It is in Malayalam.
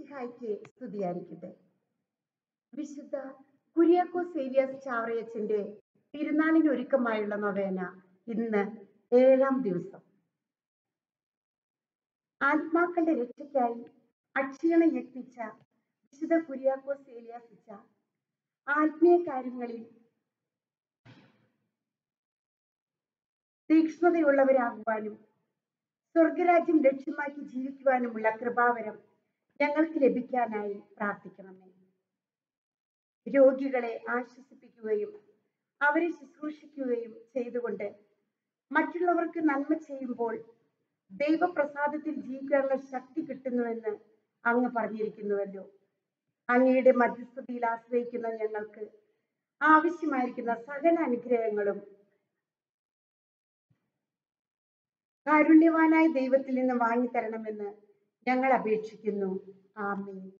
മിശിഹായ്ക്ക് സ്തുതിയായിരിക്കട്ടെ വിശുദ്ധ കുര്യാക്കോസ് ഏലിയാസ് ചാവറയച്ചന്റെ തിരുനാളിന് ഒരുക്കമായുള്ള നൊവേന ഇന്ന് ഏഴാം ദിവസം ആത്മാക്കളുടെ രക്ഷയ്ക്കായി അക്ഷീണം യത്നിച്ച വിശുദ്ധ കുര്യാക്കോസ് ഏലിയാസിച്ച ആത്മീയ കാര്യങ്ങളിൽ തീക്ഷ്ണതയുള്ളവരാകുവാനും സ്വർഗരാജ്യം ലക്ഷ്യമാക്കി ജീവിക്കുവാനുമുള്ള കൃപാവരം ഞങ്ങൾക്ക് ലഭിക്കാനായി പ്രാർത്ഥിക്കണമേ രോഗികളെ ആശ്വസിപ്പിക്കുകയും അവരെ ശുശ്രൂഷിക്കുകയും ചെയ്തുകൊണ്ട് മറ്റുള്ളവർക്ക് നന്മ ചെയ്യുമ്പോൾ ദൈവപ്രസാദത്തിൽ ജീവിക്കാനുള്ള ശക്തി കിട്ടുന്നുവെന്ന് അങ്ങ് പറഞ്ഞിരിക്കുന്നുവല്ലോ അങ്ങയുടെ മധ്യസ്ഥതയിൽ ആശ്രയിക്കുന്ന ഞങ്ങൾക്ക് ആവശ്യമായിരിക്കുന്ന സകല അനുഗ്രഹങ്ങളും കാരുണ്യവാനായ ദൈവത്തിൽ നിന്ന് വാങ്ങിത്തരണമെന്ന് ഞങ്ങൾ അപേക്ഷിക്കുന്നു ആമേൻ